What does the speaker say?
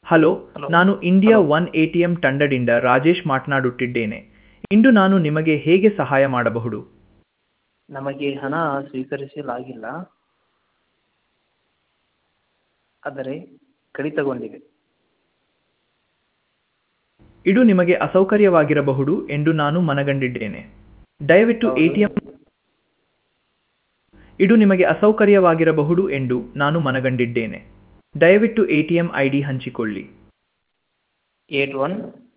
Hello Hello. ನಾನು India Hello. One A T M ತಂಡದಿಂದ ರಾಜೇಶ್ ಮಾತನಾಡುತ್ತಿದ್ದೇನೆ ಇಂದು ನಾನು ನಿಮಗೆ ಹೇಗೆ ಸಹಾಯ ಮಾಡಬಹುದು ನಮಗೆ ಹಣ ಸ್ವೀಕರಿಸಲಾಗಿಲ್ಲ ಆದರೆ ಕಡಿತಗೊಂಡಿದೆ ಇದು ನಿಮಗೆ ಅಸೌಕರ್ಯವಾಗಿರಬಹುದು ಎಂದು ನಾನು ಮನಗಂಡಿದ್ದೇನೆ ದಯವಿಟ್ಟು ಹೌದು. ಎ ಟಿ ಎಂ ಇದು ನಿಮಗೆ ಅಸೌಕರ್ಯವಾಗಿರಬಹುದು ಎಂದು ನಾನು ಮನಗಂಡಿದ್ದೇನೆ ದಯವಿಟ್ಟು A T M I D ಹಂಚಿಕೊಳ್ಳಿ ಏಟ್ ಒನ್